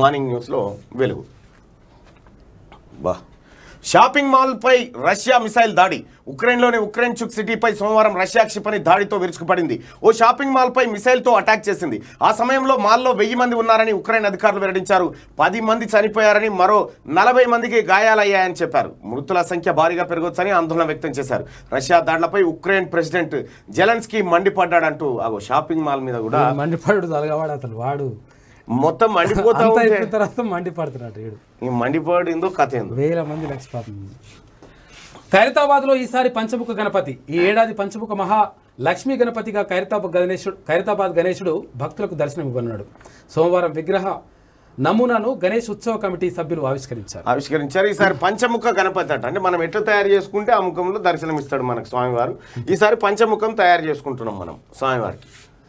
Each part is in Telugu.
మార్నింగ్ న్యూస్లో వెలుగు బా షాపింగ్ మాల్పై రష్యా మిసైల్ దాడి ఉక్రెయిన్లోని ఉక్రెయిన్ చుక్ సిటీపై సోమవారం రష్యా క్షిపణి దాడితో విరుచుకుపడింది ఓ షాపింగ్ మాల్పై మిసైల్తో అటాక్ చేసింది ఆ సమయంలో మాల్లో వెయ్యి మంది ఉన్నారని ఉక్రెయిన్ అధికారులు వెల్లడించారు పది మంది చనిపోయారని మరో నలభై మందికి గాయాలయ్యాయని చెప్పారు మృతుల సంఖ్య భారీగా పెరగొచ్చని ఆందోళన వ్యక్తం చేశారు రష్యా దాడులపై ఉక్రెయిన్ ప్రెసిడెంట్ జెలెన్స్కీ మండిపడ్డాడంటూ అగో షాపింగ్ మాల్ మీద కూడా మండిపడు తలగవాడు అసలు వాడు మొత్తం మండిపోతా అంతా ఉంటే అయిపోయిన తర్వాత మండిపడుతున్నాడు వీడు ఈ మండిపోయిందో కథ ఏందో వేల మంది లక్షపాతం ఖైరతాబాద్ లో ఈసారి పంచముఖ గణపతి ఈ ఏడాది పంచముఖ మహా లక్ష్మీ గణపతిగా ఖైరతాబాద్ గణేశుడు ఖైరతాబాద్ గణేశుడు భక్తులకు దర్శనం ఇవ్వనున్నాడు సోమవారం విగ్రహ నమూనాను గణేష్ ఉత్సవ కమిటీ సభ్యులు ఆవిష్కరించారు ఆవిష్కరించారు ఈసారి పంచముఖ గణపతి అంట అంటే మనం ఎట్లా తయారు చేసుకుంటే ఆ ముఖంలో దర్శనం ఇస్తాడు మనకు స్వామివారు ఈసారి పంచముఖం తయారు చేసుకుంటున్నాం మనం స్వామివారికి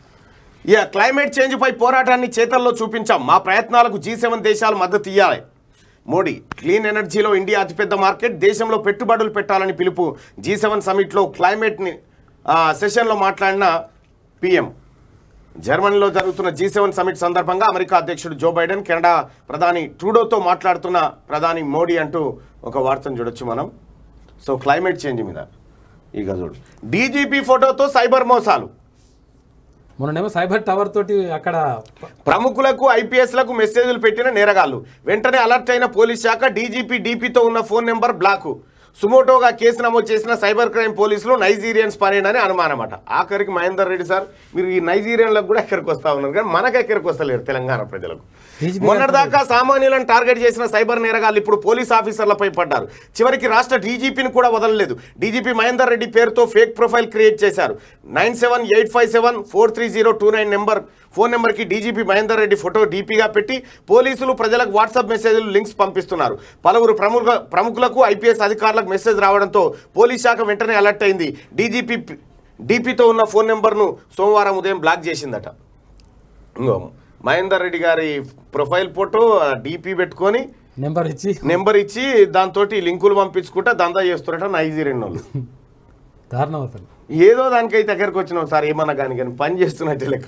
ఇక క్లైమేట్ చేంజ్ పై పోరాటాన్ని చేతల్లో చూపించాం మా ప్రయత్నాలకు జీ సెవెన్ దేశాలు మద్దతు ఇవ్వాలి మోడీ క్లీన్ ఎనర్జీలో ఇండియా అతిపెద్ద మార్కెట్ దేశంలో పెట్టుబడులు పెట్టాలని పిలుపు జీ సెవెన్ సమిట్లో క్లైమేట్ని ఆ, సెషన్లో మాట్లాడిన పిఎం జర్మనీలో జరుగుతున్న జీ సెవెన్ సమిట్ సందర్భంగా అమెరికా అధ్యక్షుడు జో బైడెన్ కెనడా ప్రధాని ట్రూడోతో మాట్లాడుతున్న ప్రధాని మోడీ అంటూ ఒక వార్తను చూడొచ్చు మనం సో క్లైమేట్ చేంజ్ మీద ఇక చూడు డీజీపీ ఫోటోతో సైబర్ మోసాలు మొన్ననేమో సైబర్ టవర్ తోటి అక్కడ ప్రముఖులకు ఐపీఎస్లకు మెసేజ్లు పెట్టిన నేరగాళ్లు వెంటనే అలర్ట్ అయిన పోలీస్ శాఖ డీజీపీ డీపీతో ఉన్న ఫోన్ నెంబర్ బ్లాకు సుమోటోగా కేసు నమోదు చేసిన సైబర్ క్రైమ్ పోలీసులు నైజీరియన్స్ పనేనని అనుమానమట ఆఖరికి మహేందర్ రెడ్డి సార్ మీరు ఈ నైజీరియన్లకు కూడా ఎక్కడికి వస్తా ఉన్నారు కానీ మనకు ఎక్కడికి వస్తలేరు తెలంగాణ ప్రజలకు DGP మొన్నటిదాకా సామాన్యులను టార్గెట్ చేసిన సైబర్ నేరగాళ్ళు ఇప్పుడు పోలీస్ ఆఫీసర్లపై పడ్డారు చివరికి రాష్ట్ర డీజీపీని కూడా వదలలేదు డీజీపీ మహేందర్ రెడ్డి పేరుతో ఫేక్ ప్రొఫైల్ క్రియేట్ చేశారు nine seven eight five seven four three zero two nine number phone నెంబర్కి డీజీపీ మహేందర్ రెడ్డి ఫోటో డీపీగా పెట్టి పోలీసులు ప్రజలకు వాట్సాప్ మెసేజ్లు లింక్స్ పంపిస్తున్నారు పలువురు ప్రముఖ ప్రముఖులకు ఐపీఎస్ అధికారులకు మెసేజ్ రావడంతో పోలీస్ శాఖ వెంటనే అలర్ట్ అయింది డీజీపీ డీపీతో ఉన్న ఫోన్ నెంబర్ను సోమవారం ఉదయం బ్లాక్ చేసిందట ఇంకో మహేందర్ రెడ్డి గారి ప్రొఫైల్ ఫోటో డీపీ పెట్టుకొని నెంబర్ ఇచ్చి నెంబర్ ఇచ్చి దాంతో లింకులు పంపించుకుంటా దందా చేస్తున్నట్ట నైజీరియన్ వాళ్ళు దారుణం అసలు ఏదో దానికైతే దగ్గరకు వచ్చినాం సార్ ఏమన్నా కానీ కానీ పని చేస్తున్నట్టే లెక్క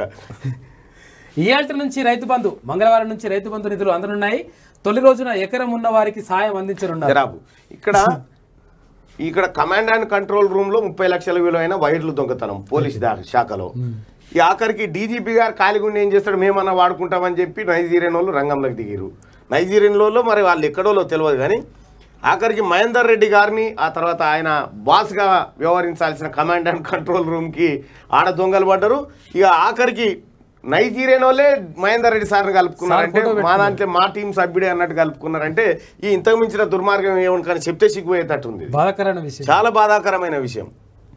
ఇయాల్టి నుంచి రైతు బంధు మంగళవారం నుంచి రైతు బంధు నిధులు అందనున్నాయి తొలి రోజున ఎకరం ఉన్న వారికి సాయం అందించనున్నారు జరాబు ఇక్కడ ఇక్కడ కమాండ్ అండ్ కంట్రోల్ రూమ్ లో ముప్పై లక్షల విలువైన వైర్లు దొంగతనం పోలీస్ దా- శాఖలో ఈ ఆఖరికి డీజీపీ గారు కాలిగుండి ఏం చేస్తాడు మేమన్నా వాడుకుంటామని చెప్పి నైజీరియన్ వాళ్ళు రంగంలోకి దిగిరు నైజీరియన్ వాళ్ళు మరి వాళ్ళు ఎక్కడోలో తెలియదు కానీ ఆఖరికి మహేందర్ రెడ్డి గారిని ఆ తర్వాత ఆయన బాస్గా వ్యవహరించాల్సిన కమాండ్ అండ్ కంట్రోల్ రూమ్కి ఆడ దొంగలు పడ్డారు ఇక ఆఖరికి నైజీరియన్ వాళ్ళే మహేందర్ రెడ్డి సార్ని కలుపుకున్నారంటే ఫోటో మా దాంట్లో మా టీం సభ్యుడే అన్నట్టు కలుపుకున్నారంటే ఈ ఇంతకు మించిన దుర్మార్గం ఏమని కానీ చెప్తే సిగ్గుపోయేటట్టు ఉంది బాధాకరమైన విషయం చాలా బాధాకరమైన విషయం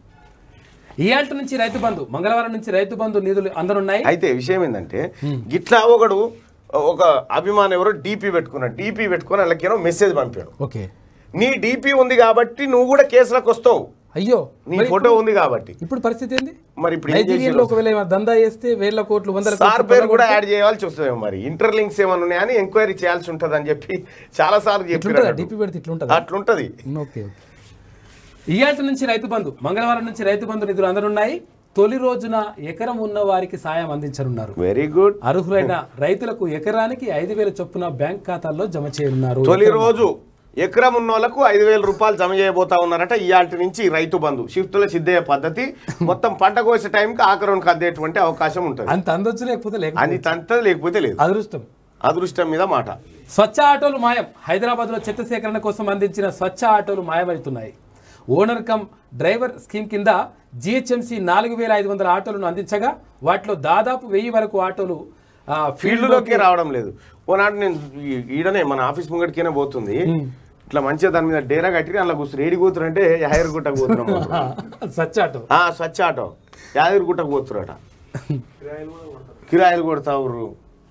ఇయాల్టి నుంచి రైతు బంధు మంగళవారం నుంచి రైతు బంధు నిధులు అందనున్నాయి అయితే విషయం ఏంటంటే గిట్లా ఒకడు ఒక అభిమానం ఎవరో డీపీ పెట్టుకున్నాడు డీపీ పెట్టుకుని వాళ్ళకేమో మెసేజ్ పంపాడు ఓకే నీ డీపీ ఉంది కాబట్టి నువ్వు కూడా కేసులకు వస్తావు అయ్యో నీ మరి ఫోటో ఉంది కాబట్టి ఇప్పుడు పరిస్థితి ఏంది మరి ఇప్పుడు ఏం నైజీరియాలో ఒకవేళ ఏమైనా దందా చేస్తే వేల కోట్లు వందల సార్ కోట్లు పేరు కూడా యాడ్ చేయాల్సి వస్తుంది మరి ఇంటర్ లింక్స్ ఏమైనా ఉన్నాయని ఎంక్వైరీ చేయాల్సి ఉంటుంది అని చెప్పి చాలా సార్లు ఇట్లుంటుందా చెప్పారు డిపి పెడితే ఇట్లుంటుందా అట్లుంటది ఓకే ఓకే ఇయాల్టి నుంచి రైతు బంధు మంగళవారం నుంచి రైతు బంధు నిధులు అందనున్నాయి తొలి రోజున ఎకరం ఉన్న వారికి సాయం అందించనున్నారు వెరీ గుడ్ అర్హులైన రైతులకు ఎకరానికి ఐదు వేల చొప్పున బ్యాంక్ ఖాతాల్లో జమ చేయనున్నారు తొలి రోజు ఎకరం ఉన్న వాళ్ళకు ఐదు వేల రూపాయలు జమ చేయబోతా ఉన్నారట ఇయాల్టి నుంచి రైతు బంధు షిఫ్టుల సిద్ధయ్య పద్ధతి మొత్తం పంట కోసే టైంకి ఆకరణకు అందేటువంటి అవకాశం ఉంటుంది అంత అందొచ్చు లేకపోతే లేక అది తంతది లేకపోతే లేదు అదృష్టం అదృష్టం మీద మాట స్వచ్ఛ ఆటోలు మాయం హైదరాబాద్లో చెత్త సేకరణ కోసం అందించిన స్వచ్ఛ ఆటోలు మాయమవుతున్నాయి ఓనర్ కమ్ డ్రైవర్ స్కీమ్ కింద జిహెచ్ఎంసి నాలుగు వేల ఐదు వందల ఆటోలను అందించగా వాటిలో దాదాపు వెయ్యి వరకు ఆటోలు ఆ, ఫీల్డ్లోకి రావడం లేదు ఓనాడు నేను ఈ- ఈడనే మన ఆఫీస్ ముంగటికైనా పోతుంది ఇట్లా మంచిగా దాని మీద డేరా కట్టి అందులో కూర్చుని ఏడి కూతురంటే హైర్ గుట్టకు పోతున్నాం స్వచ్ఛ ఆటో ఆ, స్వచ్ఛ ఆటో యాదగిరి గుట్టకు పోతురట కిరాయిలు కొడతావురు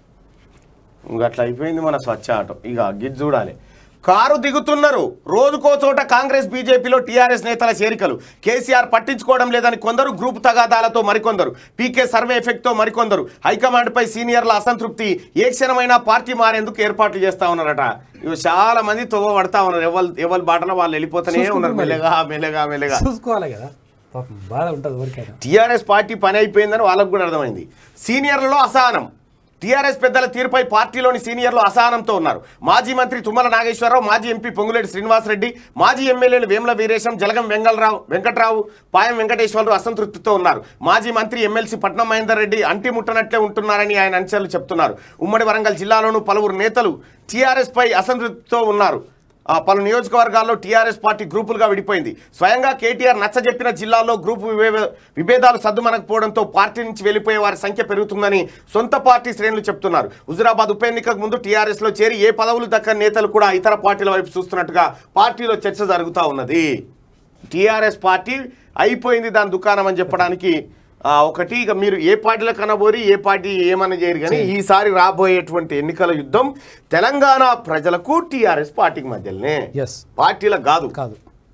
ఇంక అట్లా అయిపోయింది మన స్వచ్ఛ ఆటో ఇక గిజ్ చూడాలి కారు దిగుతున్నారు రోజుకో చోట కాంగ్రెస్ బీజేపీలో టీఆర్ఎస్ నేతల చేరికలు కేసీఆర్ పట్టించుకోవడం లేదని కొందరు గ్రూప్ తగాదాలతో మరికొందరు పీకే సర్వే ఎఫెక్ట్తో మరికొందరు హైకమాండ్పై సీనియర్ల అసంతృప్తి ఏ క్షణమైనా పార్టీ మారేందుకు ఏర్పాట్లు చేస్తా ఉన్నారట ఇవి చాలా మంది తొవ్వ పడతా ఉన్నారు ఎవరు ఎవరి బాటలో వాళ్ళు వెళ్ళిపోతూనే ఉన్నారు మెల్లగా మెల్లగా మెల్లగా చూసుకోవాలి కదా పాపం బాధ ఉంటుంది ఎవరికైనా టీఆర్ఎస్ పార్టీ పని అయిపోయిందని వాళ్ళకు కూడా అర్థమైంది సీనియర్లలో అసహనం టీఆర్ఎస్ పెద్దల తీరుపై పార్టీలోని సీనియర్లు అసహనంతో ఉన్నారు మాజీ మంత్రి తుమ్మల నాగేశ్వరరావు మాజీ ఎంపీ పొంగులేటి శ్రీనివాసరెడ్డి మాజీ ఎమ్మెల్యేలు వేముల వీరేశం జలగం వెంగళరావు వెంకట్రావు పాయం వెంకటేశ్వరరావు అసంతృప్తితో ఉన్నారు మాజీ మంత్రి ఎమ్మెల్సీ పట్నం మహేందర్ రెడ్డి అంటి ముట్టనట్లే ఉంటున్నారని ఆయన అంచనాలు చెప్తున్నారు ఉమ్మడి వరంగల్ జిల్లాలోనూ పలువురు నేతలు టీఆర్ఎస్ పై అసంతృప్తితో ఉన్నారు ఆ పలు నియోజకవర్గాల్లో టీఆర్ఎస్ పార్టీ గ్రూపులుగా విడిపోయింది స్వయంగా కేటీఆర్ నచ్చజెప్పిన జిల్లాల్లో గ్రూపు వివే- విభేదాలు సద్దుమనకపోవడంతో పార్టీ నుంచి వెళ్ళిపోయే వారి సంఖ్య పెరుగుతుందని సొంత పార్టీ శ్రేణులు చెప్తున్నారు హుజురాబాద్ ఉప ఎన్నికకు ముందు టీఆర్ఎస్ లో చేరి ఏ పదవులు దక్కని నేతలు కూడా ఇతర పార్టీల వైపు చూస్తున్నట్టుగా పార్టీలో చర్చ జరుగుతూ ఉన్నది టీఆర్ఎస్ పార్టీ అయిపోయింది దాని దుకాణం అని చెప్పడానికి ఆ, ఒకటి ఇక మీరు ఏ పార్టీలో కనబోరి ఏ పార్టీ ఏమన్నా చేయరు కానీ ఈసారి రాబోయేటువంటి ఎన్నికల యుద్ధం తెలంగాణ ప్రజలకు టీఆర్ఎస్ పార్టీకి మధ్యలోనే ఎస్ పార్టీలకు కాదు కాదు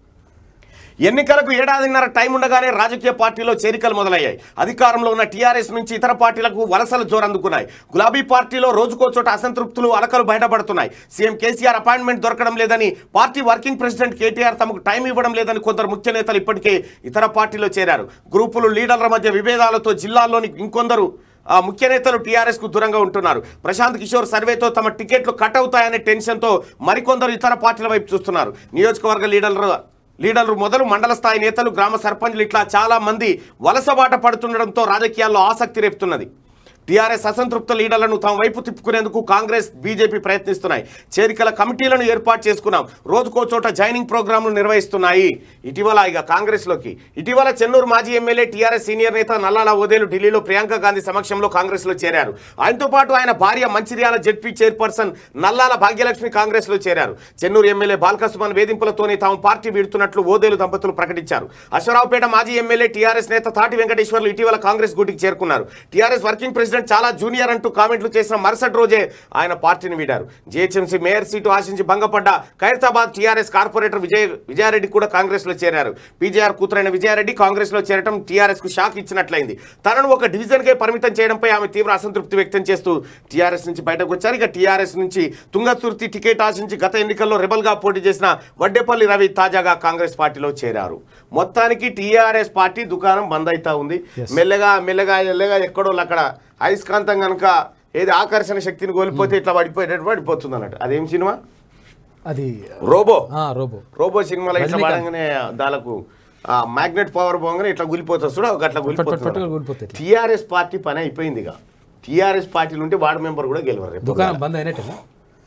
ఎన్నికలకు ఏడాదిన్నర టైం ఉండగానే రాజకీయ పార్టీలో చేరికలు మొదలయ్యాయి అధికారంలో ఉన్న టీఆర్ఎస్ నుంచి ఇతర పార్టీలకు వలసలు జోరందుకున్నాయి గులాబీ పార్టీలో రోజుకో చోట అసంతృప్తులు అలకలు బయటపడుతున్నాయి సీఎం కేసీఆర్ అపాయింట్మెంట్ దొరకడం లేదని పార్టీ వర్కింగ్ ప్రెసిడెంట్ కేటీఆర్ తమకు టైం ఇవ్వడం లేదని కొందరు ముఖ్య నేతలు ఇప్పటికే ఇతర పార్టీలో చేరారు గ్రూపులు లీడర్ల మధ్య విభేదాలతో జిల్లాల్లోని ఇంకొందరు ఆ ముఖ్య నేతలు టీఆర్ఎస్ కు దూరంగా ఉంటున్నారు ప్రశాంత్ కిషోర్ సర్వేతో తమ టికెట్లు కట్ అవుతాయనే టెన్షన్తో మరికొందరు ఇతర పార్టీల వైపు చూస్తున్నారు నియోజకవర్గ లీడర్లు లీడర్లు మొదలు మండల స్థాయి నేతలు గ్రామ సర్పంచ్లు ఇట్లా చాలా మంది వలసబాట పడుతుండడంతో రాజకీయాల్లో ఆసక్తి రేపుతున్నది టీఆర్ఎస్ అసంతృప్త లీడర్లను తమ వైపు తిప్పుకునేందుకు కాంగ్రెస్ బీజేపీ ప్రయత్నిస్తున్నాయి చేరికల కమిటీలను ఏర్పాటు చేసుకున్నాం రోజుకో చోట జాయినింగ్ ప్రోగ్రాంలు నిర్వహిస్తున్నాయి ఇటీవల ఇక కాంగ్రెస్లోకి ఇటీవల చెన్నూరు మాజీ ఎమ్మెల్యే టీఆర్ఎస్ సీనియర్ నేత నల్లాల ఓదేలు ఢిల్లీలో ప్రియాంక గాంధీ సమక్షంలో కాంగ్రెస్లో చేరారు ఆయనతో పాటు ఆయన భార్య మంచిర్యాల జెడ్పీ చైర్పర్సన్ నల్లాల భాగ్యలక్ష్మి కాంగ్రెస్లో చేరారు చెన్నూరు ఎమ్మెల్యే బాల్కసుమన్ వేధింపులతోనే తాము పార్టీ వీడుతున్నట్లు ఓదేలు దంపతులు ప్రకటించారు అశ్వరావుపేట మాజీ ఎమ్మెల్యే టీఆర్ఎస్ నేత తాటి వెంకటేశ్వర్లు ఇటీవల కాంగ్రెస్ గూటికి చేరుకున్నారు టీఆర్ఎస్ వర్కింగ్ ప్రెసిడెంట్ చాలా జూనియర్ అంటూ కామెంట్లు చేసిన మరుసటి రోజే ఆయన పార్టీని వీడారు జీహెచ్ఎంసీ మేయర్ సీటు ఆశించి భంగపడ్డ ఖైరతాబాద్ టీఆర్ఎస్ కార్పొరేటర్ విజయ్ విజయారెడ్డి కూడా కాంగ్రెస్ లో చేరారు పీజేఆర్ కూతురైన విజయారెడ్డి కాంగ్రెస్ లో చేరడం టీఆర్ఎస్ కు షాక్ ఇచ్చినట్లయింది తనను ఒక డివిజన్ కే పరిమితం చేయడంపై ఆమె తీవ్ర అసంతృప్తి వ్యక్తం చేస్తూ టీఆర్ఎస్ నుంచి బయటకు వచ్చారు ఇక టీఆర్ఎస్ నుంచి తుంగతుర్తి టికెట్ ఆశించి గత ఎన్నికల్లో రెబల్ గా పోటీ చేసిన వడ్డేపల్లి రవి తాజాగా కాంగ్రెస్ పార్టీలో చేరారు మొత్తానికి టీఆర్ఎస్ పార్టీ దుకాణం బంద్ అవుతా ఉంది మెల్లగా మెల్లగా మెల్లగా ఎక్కడో అక్కడ అయస్కాంతం కనుక ఏది ఆకర్షణ శక్తిని కోల్పోతే ఇట్లా పడిపోయేటట్టు పడిపోతుంది అన్నట్టు అదేం సినిమా అది రోబో ఆ, రోబో రోబో సినిమాలో ఇట్లా రజనీకాంత్. పడంగానే దానికి మ్యాగ్నెట్ పవర్ పోగానే ఇట్లా గులిపోతుంది చూడ ఒక అట్లా పట్ పట్ పట్టుగా గులిపోతుంది కూలిపోతాయి ఇట్లా. టీఆర్ఎస్ పార్టీ పని అయిపోయింది ఇక టీఆర్ఎస్ పార్టీలు ఉంటే వార్డు మెంబర్ కూడా గెలవరు రేపు దుకాణం బంద్ అయినట్టేనా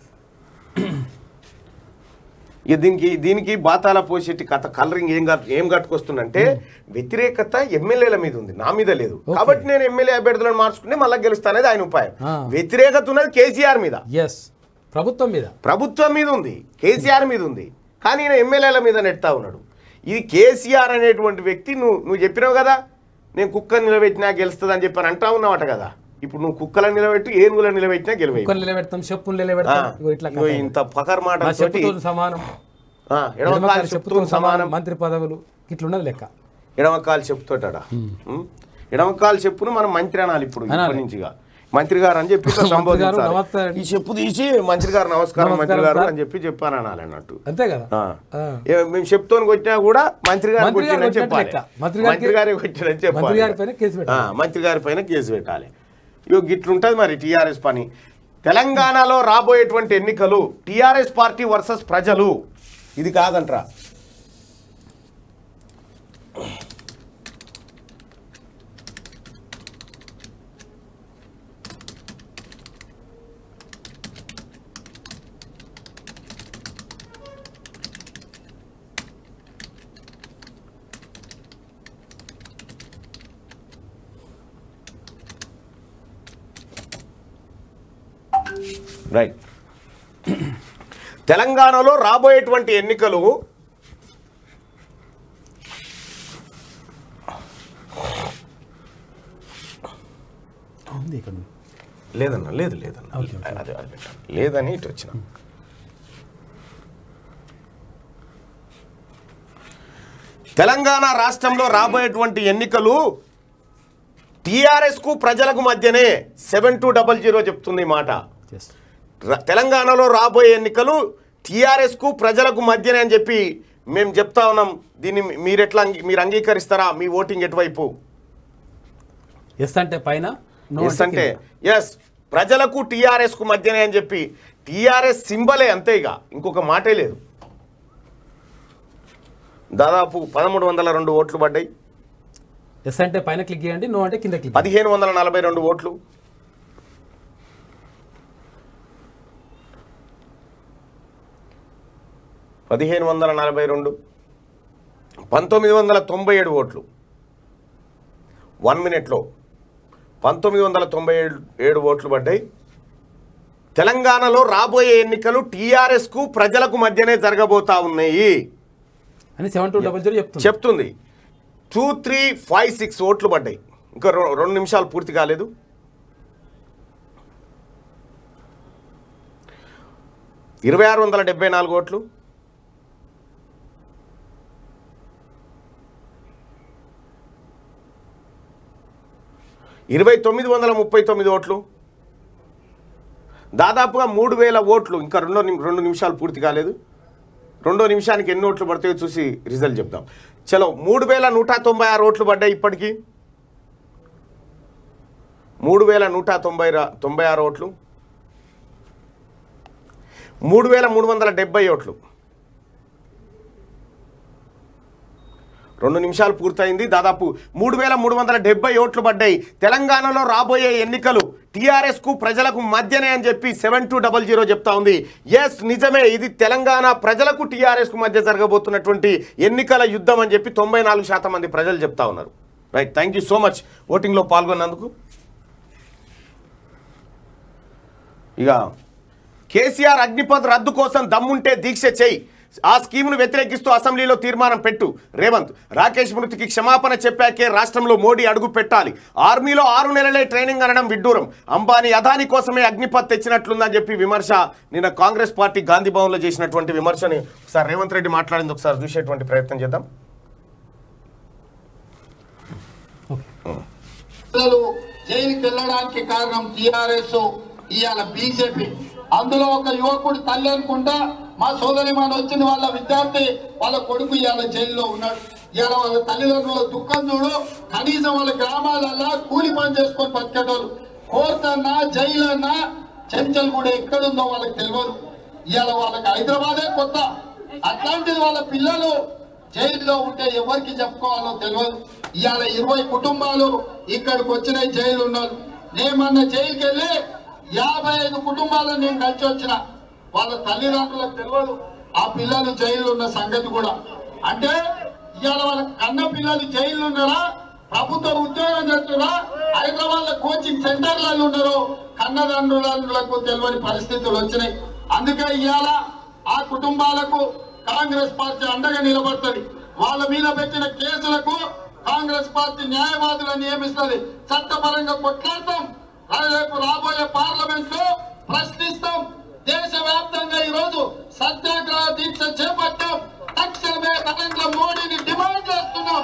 ఇక దీనికి దీనికి బాతాల పోసేటి కథ కలరింగ్ ఏం కట్- ఏం కట్టుకొస్తుందంటే వ్యతిరేకత ఎమ్మెల్యేల మీద ఉంది నా మీద లేదు కాబట్టి నేను ఎమ్మెల్యే అభ్యర్థులను మార్చుకుంటే మళ్ళీ గెలుస్తానేది ఆయన ఉపాయం ఆ. వ్యతిరేకత ఉన్నది కేసీఆర్ మీద ఎస్ ప్రభుత్వం మీద ప్రభుత్వం మీద ఉంది కేసీఆర్ మీద ఉంది కానీ ఈయన ఎమ్మెల్యేల మీద నెడతా ఉన్నాడు ఇది కేసీఆర్ అనేటువంటి వ్యక్తి నువ్వు నువ్వు చెప్పినావు కదా నేను కుక్కని నిలబెట్టినా గెలుస్తుంది అని చెప్పి అంటా ఉన్నావట కదా ఇప్పుడు నువ్వు కుక్కలను నిలబెట్టి ఏనుగులను నిలబెట్టినా గెలివే కుక్కలు నిలబెడతాం చెప్పులు నిలబెడతాం ఇగో ఇట్లా కథ. ఇంత పకర్ మాట నా చెప్పుతో సమానం ఎడమకాలు చెప్తూ సమానం మంత్రి పదవులు ఇట్లున్నది లెక్క ఎడమకాలు చెప్తోటాడా ఎడమకాలు చెప్పును మనం మంత్రి అనాలి ఇప్పుడు ఇప్పటి నుంచిగా మంత్రి గారు అని చెప్పి ఇట్లా మంత్రి గారు సంబోధించాలి నమస్తే. ఈ చెప్పు తీసి మంత్రి గారు నమస్కారం మంత్రి నమస్కారం గారు సార్. అని చెప్పి చెప్పాను అనాలి అన్నట్టు అంతే కదా ఆ. ఆ. ఏ, మేము చెప్తోని కొట్టినా కూడా మంత్రి గారు మంత్రి గారు కొట్టినని కొట్టినట్టు చెప్పాలి లెక్క. మంత్రి గారికి- మంత్రి గారే కొట్టినని మంత్రి చెప్పాలి గారి పైన కేసు ఆ, పెట్టాలి మంత్రి గారి పైన కేసు పెట్టాలి ఇగో గిట్లుంటది మరి టీఆర్ఎస్ పని తెలంగాణలో రాబోయేటువంటి ఎన్నికలు టీఆర్ఎస్ పార్టీ వర్సెస్ ప్రజలు ఇది కాదంట్రా రైట్ తెలంగాణలో రాబోయేటువంటి ఎన్నికలు ఉంది ఇక్కడ లేదన్న లేదు లేదన్న ఓకే, ఓకే. అదే అది పెట్టాను. లేదని ఇటు వచ్చిన తెలంగాణ రాష్ట్రంలో రాబోయేటువంటి ఎన్నికలు టీఆర్ఎస్ కు ప్రజలకు మధ్యనే సెవెన్ టూ డబల్ జీరో చెప్తుంది ఈ మాట ఎస్ ర- తెలంగాణలో రాబోయే ఎన్నికలు టీఆర్ఎస్ కు ప్రజలకు మధ్యనే అని చెప్పి మేము చెప్తా ఉన్నాం దీన్ని మీరు ఎట్లా అంగీ- మీరు అంగీకరిస్తారా మీ ఓటింగ్ ఎటువైపు ఎస్ అంటే పైన నో ఎస్ అంటే ఎస్ ప్రజలకు టీఆర్ఎస్కు మధ్యనే అని చెప్పి టీఆర్ఎస్ సింబలే అంతే ఇక ఇంకొక మాటే లేదు దాదాపు పదమూడు వందల రెండు ఓట్లు పడ్డాయి ఎస్ అంటే పైన క్లిక్ చేయండి నో అంటే కింద క్లిక్ పదిహేను వందల నలభై రెండు ఓట్లు పదిహేను వందల నలభై రెండు పంతొమ్మిది వందల తొంభై ఏడు ఓట్లు వన్ మినిట్లో పంతొమ్మిది వందల తొంభై ఏడు ఏడు ఓట్లు పడ్డాయి తెలంగాణలో రాబోయే ఎన్నికలు టీఆర్ఎస్కు ప్రజలకు మధ్యనే జరగబోతా ఉన్నాయి అని సెవెన్ టూ డబల్ జీరో చెప్తుంది చెప్తుంది టూ త్రీ ఫైవ్ సిక్స్ ఓట్లు పడ్డాయి ఇంకా రె- రెండు నిమిషాలు పూర్తి కాలేదు ఇరవై ఆరు వందల డెబ్బై నాలుగు ఓట్లు ఇరవై తొమ్మిది వందల ముప్పై తొమ్మిది ఓట్లు దాదాపుగా మూడు వేల ఓట్లు ఇంకా రెండో నిమి- రెండు నిమిషాలు పూర్తి కాలేదు రెండో నిమిషానికి ఎన్ని ఓట్లు పడతాయో చూసి రిజల్ట్ చెప్దాం చలో మూడు వేల నూట తొంభై ఆరు ఓట్లు పడ్డాయి ఇప్పటికీ మూడు వేల నూట తొంభై రా- తొంభై ఆరు ఓట్లు మూడు వేల మూడు వందల డెబ్బై ఓట్లు రెండు నిమిషాలు పూర్తయింది దాదాపు మూడు వేల మూడు వందల డెబ్బై ఓట్లు పడ్డాయి తెలంగాణలో రాబోయే ఎన్నికలు టీఆర్ఎస్ కు ప్రజలకు మధ్యనే అని చెప్పి సెవెన్ టూ డబల్ జీరో చెప్తా ఉంది ఎస్ నిజమే ఇది తెలంగాణ ప్రజలకు టీఆర్ఎస్ కు మధ్య జరగబోతున్నటువంటి ఎన్నికల యుద్ధం అని చెప్పి తొంభై నాలుగు శాతం మంది ప్రజలు చెప్తా ఉన్నారు right thank you so much ఓటింగ్లో పాల్గొన్నందుకు ఇక కేసీఆర్ అగ్నిపథ్ రద్దు కోసం దమ్ముంటే దీక్ష చేయి ఆ స్కీమును వ్యతిరేకిస్తూ అసెంబ్లీలో తీర్మానం పెట్టు రేవంత్ రాకేష్ మృతికి క్షమాపణ చెప్పాకే రాష్ట్రంలో మోడీ అడుగు పెట్టాలి ఆర్మీలో ఆరు నెలలే ట్రైనింగ్ అనడం విడ్డూరం అంబానీ అదాని కోసమే అగ్నిపథ్ తెచ్చినట్లుందని చెప్పి విమర్శ నిన్న కాంగ్రెస్ పార్టీ గాంధీ భవన్లో చేసినటువంటి విమర్శని ఒకసారి రేవంత్ రెడ్డి మాట్లాడింది ఒకసారి చూసేటువంటి ప్రయత్నం చేద్దాం పిల్లలు జైలుకి వెళ్ళడానికి కారణం టిఆర్ఎస్ ఇవాళ బీజేపీ అందులో ఒక యువకుడు తల్లి అనుకుంటా మా సోదరి మన వచ్చిన వాళ్ళ విద్యార్థి వాళ్ళ కొడుకు ఇవాళ జైల్లో ఉన్నాడు ఇవాళ వాళ్ళ తల్లిదండ్రుల దుఃఖం చూడు కనీసం వాళ్ళ గ్రామాలల్లో కూలి పని చేసుకొని బతికేటోళ్ళు కోర్టు అన్నా జైలు అన్నా చెంచల్ కూడా ఎక్కడుందో వాళ్ళకి తెలియదు ఇవాళ వాళ్ళకి హైదరాబాదే కొత్త అట్లాంటిది వాళ్ళ పిల్లలు జైల్లో ఉంటే ఎవరికి చెప్పుకోవాలో తెలియదు ఇవాళ ఇరవై కుటుంబాలు ఇక్కడికి వచ్చినాయి జైలు ఉన్నారు నేను మొన్న జైలుకి వెళ్ళి యాభై ఐదు కుటుంబాలను నేను కలిసి వచ్చిన వాళ్ళ తల్లిదండ్రులకు తెలియదు ఆ పిల్లలు జైల్లో ఉన్న సంగతి కూడా అంటే ఇవాళ వాళ్ళ కన్న పిల్లలు జైలు ఉన్నారా ప్రభుత్వ ఉద్యోగం చేస్తున్నారా హైదరాబాద్ లో కోచింగ్ సెంటర్లలో ఉన్నారు కన్నదండ్రులకు తెలియని పరిస్థితులు వచ్చినాయి అందుకే ఇవాళ ఆ కుటుంబాలకు కాంగ్రెస్ పార్టీ అండగా నిలబడుతుంది వాళ్ళ మీద పెట్టిన కేసులకు కాంగ్రెస్ పార్టీ న్యాయవాదులను నియమిస్తుంది చట్టపరంగా కొట్లాడతాం రేపు రాబోయే పార్లమెంట్ లో ప్రశ్నిస్తాం దేశవ్యాప్తంగా ఈ రోజు సత్యాగ్రహ దీక్ష చేపట్టాం తక్షణమే నరేంద్ర మోడీని డిమాండ్ చేస్తున్నాం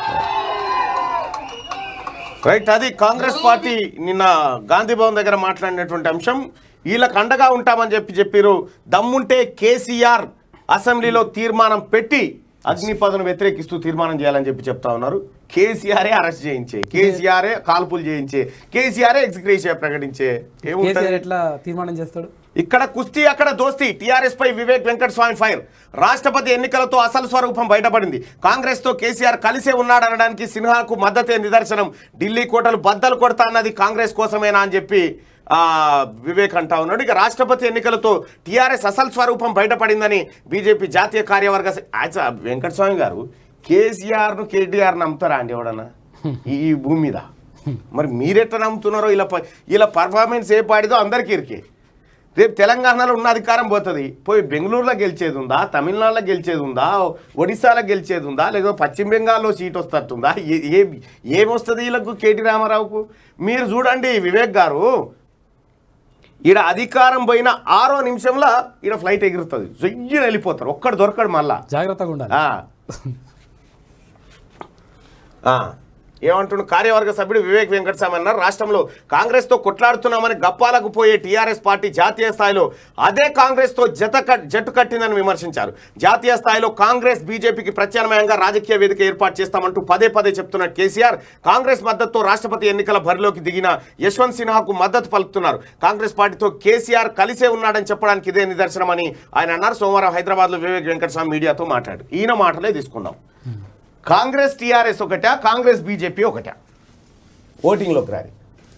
రైట్ అది కాంగ్రెస్ పార్టీ నిన్న గాంధీ భవన్ దగ్గర మాట్లాడినటువంటి అంశం వీళ్ళకి అండగా ఉంటామని చెప్పి చెప్పారు దమ్ముంటే కేసీఆర్ అసెంబ్లీలో తీర్మానం పెట్టి అగ్నిపథను వ్యతిరేకిస్తూ తీర్మానం చేయాలని చెప్పి చెప్తా ఉన్నారు కేసీఆరే అరెస్ట్ చేయించే కేసీఆరే కాల్పులు చేయించే కేసీఆరే ఎగ్జిక్రేషియా ప్రకటించే ఏముంటుంది కేసీఆర్ ఎట్లా తీర్మానం చేస్తాడు ఇక్కడ కుస్తీ అక్కడ దోస్తీ టీఆర్ఎస్ పై వివేక్ వెంకట స్వామి ఫైర్ రాష్ట్రపతి ఎన్నికలతో అసలు స్వరూపం బయటపడింది కాంగ్రెస్ తో కేసీఆర్ కలిసే ఉన్నాడనడానికి సిన్హాకు మద్దతే నిదర్శనం ఢిల్లీ కోటలు బద్దలు కొడతా అన్నది కాంగ్రెస్ కోసమేనా అని చెప్పి ఆ, వివేక్ అంటా ఉన్నాడు ఇక రాష్ట్రపతి ఎన్నికలతో టీఆర్ఎస్ అసలు స్వరూపం బయటపడిందని బీజేపీ జాతీయ కార్యవర్గ స- ఆచ- వెంకట స్వామి గారు కేసీఆర్ను కేటీఆర్ నమ్ముతారా అండి ఎవడన్నా ఈ ఈ భూమి మీద మరి మీరెట్లా నమ్ముతున్నారో ఇలా ప- ఇలా పర్ఫార్మెన్స్ ఏ పాడిదో అందరికీ ఇరికే రేపు తెలంగాణలో ఉన్న అధికారం పోతుంది పోయి బెంగళూరులో గెలిచేది ఉందా తమిళనాడులో గెలిచేది ఉందా ఒడిశాలో గెలిచేది ఉందా లేదా పశ్చిమ బెంగాల్లో సీట్ వస్తుందా ఏ- ఏ ఏమొస్తుంది వీళ్ళకు కేటీ రామారావుకు మీరు చూడండి వివేక్ గారు ఈడ అధికారం పోయిన ఆరో నిమిషంలో ఈడ ఫ్లైట్ ఎగురుతుంది జొయ్యని వెళ్ళిపోతారు ఒక్కడు దొరకడు మళ్ళా జాగ్రత్తగా ఉండాలి ఆ. ఆ. ఏమంటుండు కార్యవర్గ సభ్యుడు వివేక్ వెంకటస్వామి అన్నారు రాష్ట్రంలో కాంగ్రెస్తో కొట్లాడుతున్నామని గప్పాలకు పోయే టీఆర్ఎస్ పార్టీ జాతీయ స్థాయిలో అదే కాంగ్రెస్తో జత కట్- జట్టు కట్టిందని విమర్శించారు జాతీయ స్థాయిలో కాంగ్రెస్ బీజేపీకి ప్రత్యామ్నాయంగా రాజకీయ వేదిక ఏర్పాటు చేస్తామంటూ పదే పదే చెప్తున్న కేసీఆర్ కాంగ్రెస్ మద్దతుతో రాష్ట్రపతి ఎన్నికల బరిలోకి దిగిన యశ్వంత్ సిన్హాకు మద్దతు పలుకుతున్నారు కాంగ్రెస్ పార్టీతో కేసీఆర్ కలిసే ఉన్నాడని చెప్పడానికి ఇదే నిదర్శనమని ఆయన అన్నారు సోమవారం హైదరాబాద్లో వివేక్ వెంకటస్వామి మీడియాతో మాట్లాడు ఈయన మాటలే తీసుకుందాం కాంగ్రెస్ టీఆర్ఎస్ ఒకటా కాంగ్రెస్ బీజేపీ ఒకటా ఓటింగ్లోకి రారి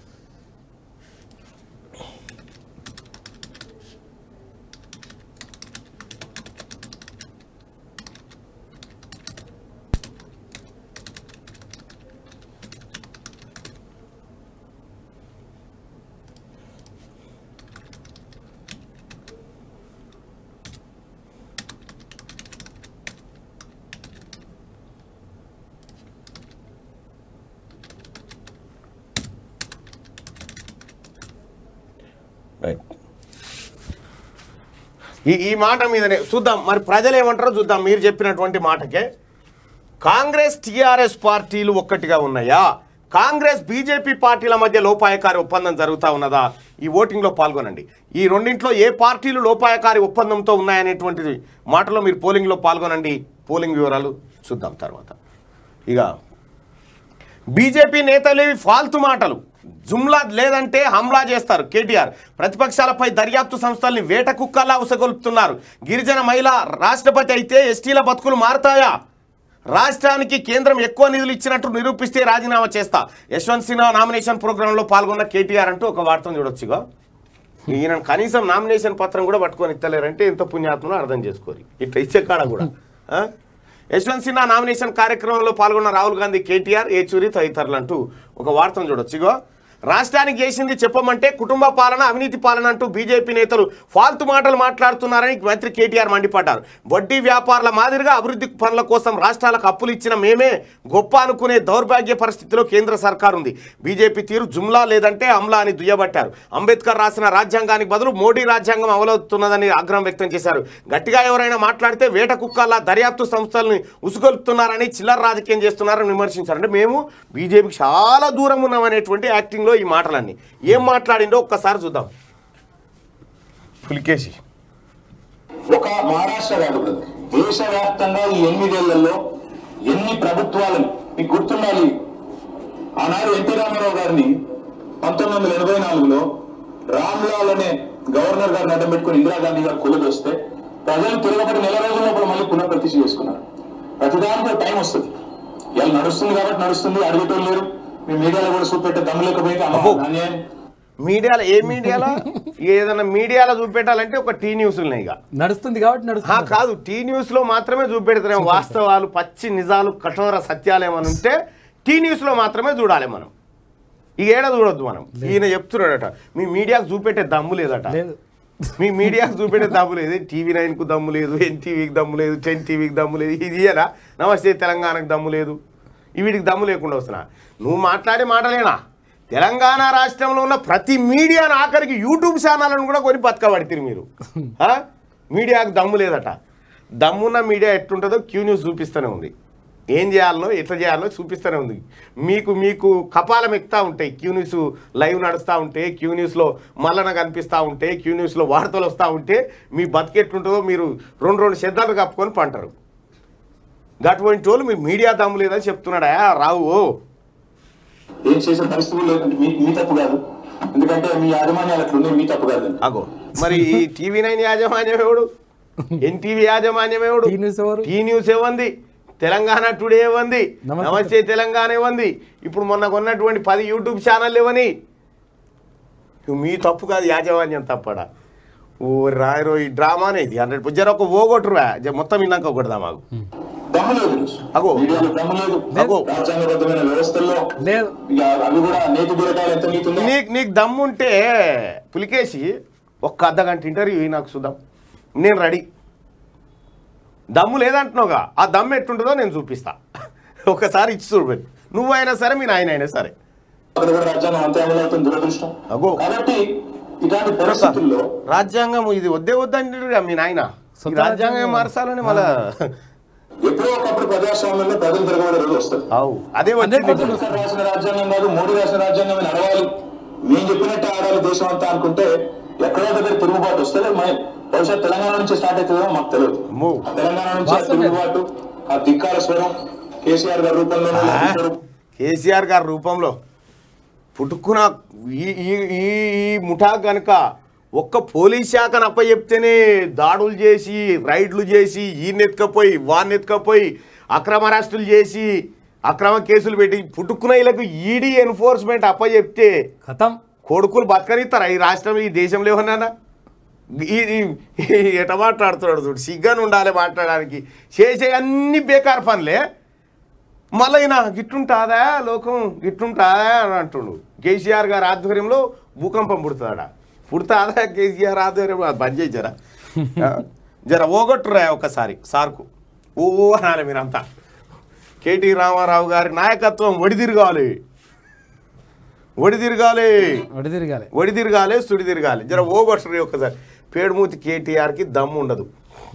రైట్ ఈ ఈ మాట మీదనే చూద్దాం మరి ప్రజలు ఏమంటారో చూద్దాం మీరు చెప్పినటువంటి మాటకే కాంగ్రెస్ టీఆర్ఎస్ పార్టీలు ఒక్కటిగా ఉన్నాయా కాంగ్రెస్ బీజేపీ పార్టీల మధ్య లోపాయకారి ఒప్పందం జరుగుతూ ఉన్నదా ఈ ఓటింగ్లో పాల్గొనండి ఈ రెండింట్లో ఏ పార్టీలు లోపాయకారి ఒప్పందంతో ఉన్నాయనేటువంటిది మాటలో మీరు పోలింగ్లో పాల్గొనండి పోలింగ్ వివరాలు చూద్దాం తర్వాత ఇక బీజేపీ నేతలు ఇవి ఫాల్తు మాటలు జుమ్లా లేదంటే హమ్లా చేస్తారు కేటీఆర్ ప్రతిపక్షాలపై దర్యాప్తు సంస్థల్ని వేట కుక్కలా ఉసగొలుపుతున్నారు గిరిజన మహిళ రాష్ట్రపతి అయితే ఎస్టీల బతుకులు మారతాయా రాష్ట్రానికి కేంద్రం ఎక్కువ నిధులు ఇచ్చినట్టు నిరూపిస్తే రాజీనామా చేస్తా యశ్వంత్ సిన్హా నామినేషన్ ప్రోగ్రాంలో పాల్గొన్న కేటీఆర్ అంటూ ఒక వార్తను చూడొచ్చుగా ఈయన కనీసం నామినేషన్ పత్రం కూడా పట్టుకొని ఇస్తలేరంటే ఎంత పుణ్యాత్మలో అర్థం చేసుకోరు ఇట్లా ఇచ్చే కాడ కూడా ఆ? యశ్వంత్ సిన్హా నామినేషన్ కార్యక్రమంలో పాల్గొన్న రాహుల్ గాంధీ కేటీఆర్ ఏచూరి తదితరులు అంటూ ఒక వార్తను చూడొచ్చు ఇగో రాష్ట్రానికి చేసింది చెప్పమంటే కుటుంబ పాలన అవినీతి పాలన అంటూ బీజేపీ నేతలు ఫాల్తు మాటలు మాట్లాడుతున్నారని మంత్రి కేటీఆర్ మండిపడ్డారు వడ్డీ వ్యాపారుల మాదిరిగా అభివృద్ధి పనుల కోసం రాష్ట్రాలకు అప్పులు ఇచ్చిన మేమే గొప్ప అనుకునే దౌర్భాగ్య పరిస్థితిలో కేంద్ర సర్కార్ ఉంది బీజేపీ తీరు జుమ్లా లేదంటే అమ్లా అని దుయ్యబట్టారు అంబేద్కర్ రాసిన రాజ్యాంగానికి బదులు మోడీ రాజ్యాంగం అమలవుతున్నదని ఆగ్రహం వ్యక్తం చేశారు గట్టిగా ఎవరైనా మాట్లాడితే వేట కుక్కల్లా దర్యాప్తు సంస్థల్ని ఉసుగొలుపుతున్నారని చిల్లర రాజకీయం చేస్తున్నారని విమర్శించారు అంటే మేము బీజేపీకి చాలా దూరం ఉన్నామనేటువంటి యాక్టింగ్లో ఈ మాటలన్నీ ఏం మాట్లాడిండో ఒక్కసారి చూద్దాం పులికేసి ఒక మహారాష్ట్ర కాదు బ్రదర్ దేశవ్యాప్తంగా ఈ ఎనిమిదేళ్లలో ఎన్ని ప్రభుత్వాలను మీకు గుర్తుండాలి ఆనాడు ఎన్టీ రామారావు గారిని పంతొమ్మిది వందల ఎనభై నాలుగులో రామ్లాల్ అనే గవర్నర్ గారిని అడ్డం పెట్టుకుని ఇందిరాగాంధీ గారు కొలుదొస్తే ప్రజలు తిరగబడి నెల రోజుల లోపల మళ్ళీ పునఃప్రతిష్ఠ చేసుకున్నారు ప్రతిదానికి టైం వస్తుంది ఇలా నడుస్తుంది కాబట్టి నడుస్తుంది అడిగేటోళ్ళు లేరు మీ మీడియాలో కూడా చూపెట్టే దమ్ము లేకపోయింది అబ్బో. అన్యాయం మీడియాలో ఏ మీడియాలో ఏదైనా మీడియాలో చూపెట్టాలంటే ఒక టీ న్యూస్ ఉన్నాయి ఇక నడుస్తుంది కాబట్టి ఆ, నడుస్తుంది కాదు టీ న్యూస్ లో మాత్రమే చూపెడుతున్నాం వాస్తవాలు పచ్చి నిజాలు కఠోర సత్యాలు ఏమైనా ఉంటే టీ న్యూస్ లో మాత్రమే చూడాలి మనం ఇక ఏడ చూడొద్దు మనం ఈయన చెప్తున్నాడట మీ మీడియాకు చూపెట్టే దమ్ము లేదట లేదు మీ మీడియాకు చూపెట్టే దమ్ము లేదు టీవీ నైన్కు దమ్ము లేదు ఎన్టీవీకి దమ్ము లేదు టెన్ టీవీకి దమ్ము లేదు ఇది ఇయ్యరా నమస్తే తెలంగాణకు దమ్ము లేదు ఈ వీటికి దమ్ము లేకుండా వస్తున్నా నువ్వు మాట్లాడే మాటలేనా తెలంగాణ రాష్ట్రంలో ఉన్న ప్రతి మీడియాను ఆఖరికి యూట్యూబ్ ఛానళ్ళను కూడా కొని బతకబడితే మీరు ఆ? మీడియాకు దమ్ము లేదట దమ్మున్న మీడియా ఎట్లుంటుందో క్యూ న్యూస్ చూపిస్తూనే ఉంది ఏం చేయాలనో ఎట్లా చేయాలనో చూపిస్తూనే ఉంది మీకు మీకు కపాలం ఎక్కుతా ఉంటాయి క్యూ న్యూస్ లైవ్ నడుస్తూ ఉంటే క్యూ న్యూస్లో మల్లన కనిపిస్తూ ఉంటే క్యూ న్యూస్లో వార్తలు వస్తూ ఉంటే మీ బతికెట్లుంటుందో మీరు రెండు రెండు శబ్దాలు కప్పుకొని పంటారు అటువంటి వాళ్ళు మీ మీడియా దమ్ము లేదని చెప్తున్నాడా రావు ఏం చేసే పరిస్థితులు లేదంటే మీ మీ తప్పు కాదు ఎందుకంటే మీ యాజమాన్యాలు అట్లున్నాయి మీ తప్పు కాదు అగో మరి ఈ టీవీ నైన్ యాజమాన్యం ఎవడు ఎన్టీవీ యాజమాన్యం ఎవడు టీ న్యూస్ ఎవరు? టీ న్యూస్ ఏమంది తెలంగాణ టుడే ఏమంది నమస్తే. నమస్తే తెలంగాణ ఏమంది ఇప్పుడు మొన్న కొన్నటువంటి పది యూట్యూబ్ ఛానల్ ఏమని ఇవి మీ తప్పు కాదు యాజమాన్యం తప్పడా ఓ రాయరో ఈ డ్రామానే ఇది హండ్రెడ్ జర ఒక ఓగొట్టురా జర మొత్తం విన్నాక ఒకటిదా మాకు దమ్ము లేదు అగో. మీడియాలో దమ్ము లేదు అగో. రాజ్యాంగబద్ధమైన వ్యవస్థల్లో లేదు ఇక అవి కూడా నేతి బీరకాయలు ఎంత నీతి ఉందో నీకు నీకు దమ్ముంటే పులికేసి ఒక్క అర్ధ గంట ఇంటర్వ్యూ ఇయ్యి నాకు చూద్దాం నేను రెడీ దమ్ము లేదంటున్నావుగా ఆ దమ్ము ఎట్టుంటుందో నేను చూపిస్తా ఒకసారి ఇచ్చి చూడబెట్టి నువ్వైనా సరే మీ నాయన అయినా సరే అక్కడ కూడా రాజ్యాంగం అంతే అమలవుతుంది దురదృష్టం అగో. కాబట్టి ఇలాంటి పరిస్థితుల్లో రాజ్యాంగం ఇది వద్దే వద్దంటాడుగా మీ నాయన ఈ సొంత రాజ్యాంగం రాజ్యాంగం. మార్చాలని మళ్ళా ఎప్పుడో ఒకప్పుడు ప్రజాస్వామ్యంలో ప్రజలు తిరగబడే రోజు వస్తుంది అవు అదే వచ్చింది ఇప్పుడు. అంబేద్కర్ రాసిన రాజ్యాంగం కాదు మోడీ రాసిన రాజ్యాంగం అని నడవాలి మేము చెప్పినట్టు ఆడాలి దేశం అంతా అనుకుంటే ఎక్కడో దగ్గర తిరుగుబాటు వస్తే మన భవిష్యత్ తెలంగాణ నుంచి స్టార్ట్ అవుతుందో మాకు తెలియదు అమ్మో. ఆ తెలంగాణ నుంచి ఆ వాస్తవమే. తిరుగుబాటు ఆ ధిక్కార స్వరం కేసీఆర్ గారి రూపంలో లభించడం. కేసీఆర్ గారి రూపంలో పుట్టుకున్న ఈ ఈ ఈ ఈ ముఠా కనుక ఒక్క పోలీస్ శాఖను అప్పచెప్తేనే దాడులు చేసి రైడ్లు చేసి ఈయన ఎత్తుకపోయి వాడిని ఎత్తుకపోయి అక్రమ అరెస్టులు చేసి అక్రమ కేసులు పెట్టి పుట్టుకున్న వీళ్ళకు ఈడీ ఎన్ఫోర్స్మెంట్ అప్పచెప్తే కథం కొడుకులు బతకనిస్తారా ఈ రాష్ట్రం ఈ దేశంలో ఏమన్నా ఈ- ఈ- ఈ ఎట మాట్లాడుతున్నాడు చూడు సిగ్గాను ఉండాలి మాట్లాడడానికి చేసే అన్ని బేకార్ పనులే మళ్ళీ ఈయన గిట్టుంటాదా లోకం గిట్టుంటాదా అని అంటుండు కేసీఆర్ గారి ఆధ్వర్యంలో భూకంపం పుడుతుందా పుడతాదా కేసీఆర్ ఆధ్వర్యంలో అది బంద్ చేసి జరా ఆ, జర ఓగొట్టురా ఒకసారి సార్కు ఓ అనాలి మీరంతా కేటీ రామారావు గారి నాయకత్వం ఒడిదిరగాలి ఒడిదిరగాలి ఒడి తిరగాలి ఒడి తిరగాలి సుడి తిరగాలి జర ఓగొట్టరు ఒక్కసారి పేడుమూతి కేటీఆర్కి దమ్ము ఉండదు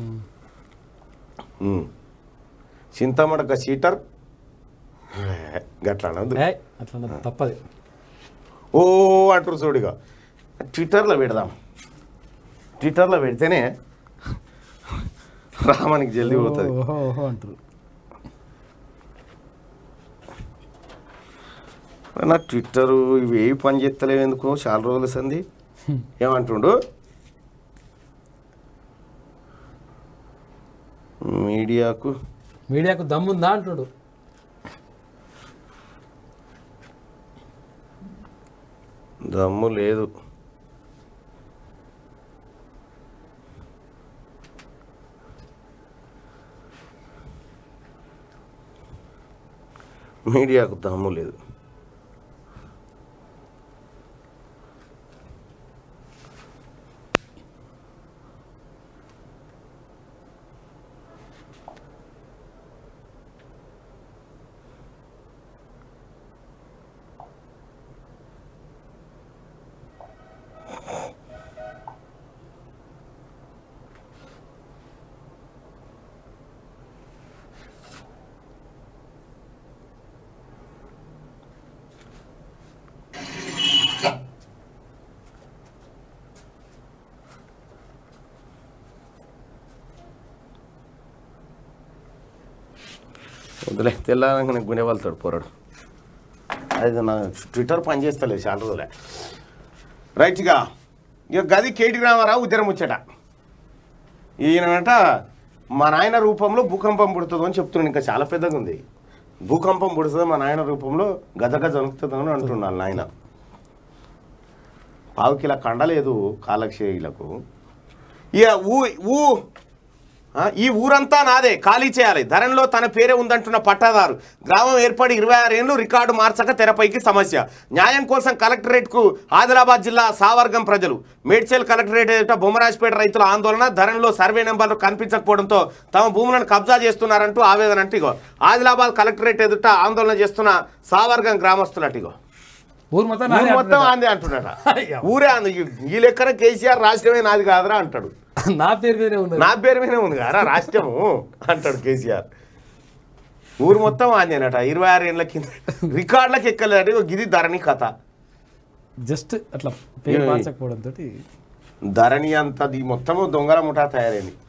ఉమ్. చింతమడక సీటర్ గట్లా అనొద్దు. ఏయ్, అట్లా ఉండదు, తప్పది ఓ అంటారు చూడిగా ట్విట్టర్లో పెడదాం ట్విట్టర్లో పెడితేనే రామానికి జల్దీ పోతుంది ఓహో ఓహో అంటారు నా ట్విట్టరు ఇవి ఏవి పని చేస్తలేవు ఎందుకు చాలా రోజులు సంది ఏమంటుండు మీడియాకు మీడియాకు దమ్ముందా అంటుడు దమ్ము లేదు మీడియాకు దమ్ము లేదు వదిలే తెల్లారంగానే గునే వెళ్తాడు పోరాడు అది నా ట్విట్టర్ పని చేస్తలేదు చాలా రోజులే రైట్గా ఇక గది కేటీ రామారావు ఉద్దరం ముచ్చట ఈయనంట మా నాయన రూపంలో భూకంపం పుడుతుంది అని చెప్తున్నాడు ఇంకా చాలా పెద్దగా ఉంది భూకంపం పుడుతుంది మా నాయన రూపంలో గజగజ వణుకుతుంది అని అంటున్నాను నాయన పావుకిలా కండలేదు కాలక్షేయులకు ఇక ఊ ఊ ఆ, ఈ ఊరంతా నాదే ఖాళీ చేయాలి ధరణిలో తన పేరే ఉందంటున్న పట్టాదారు గ్రామం ఏర్పడి ఇరవై ఆరేళ్లు రికార్డు మార్చక తెరపైకి సమస్య న్యాయం కోసం కలెక్టరేట్కు ఆదిలాబాద్ జిల్లా సావర్గం ప్రజలు మేడ్చల్ కలెక్టరేట్ ఎదుట బొమ్మరాజ్పేట రైతుల ఆందోళన ధరణిలో సర్వే నెంబర్లు కనిపించకపోవడంతో తమ భూములను కబ్జా చేస్తున్నారంటూ ఆవేదన అంటే ఇగో ఆదిలాబాద్ కలెక్టరేట్ ఎదుట ఆందోళన చేస్తున్న సావర్గం గ్రామస్తులట ఇగో ఊరు మొత్తం ఊరు నాదే మొత్తం అంటున్నాడు. ఆందే అంటున్నాట అయ్యో. ఊరే అంది ఈ లెక్కన కేసీఆర్ రాష్ట్రమే నాది కాదురా అంటాడు నా పేరు మీదే ఉంది నా పేరు మీదే ఉంది కదా రాష్ట్రము అంటాడు కేసీఆర్ ఊరు మొత్తం ఆంజనేట ఇరవై ఆరు ఏళ్ళ కింద రికార్డులకు ఎక్కలేడు ఇగో గిది ధరణి కథ జస్ట్ అట్లా పేరు ఏయ్. మార్చకపోవడం తోటి ధరణి అంత ఇది మొత్తము దొంగల ముఠా తయారైంది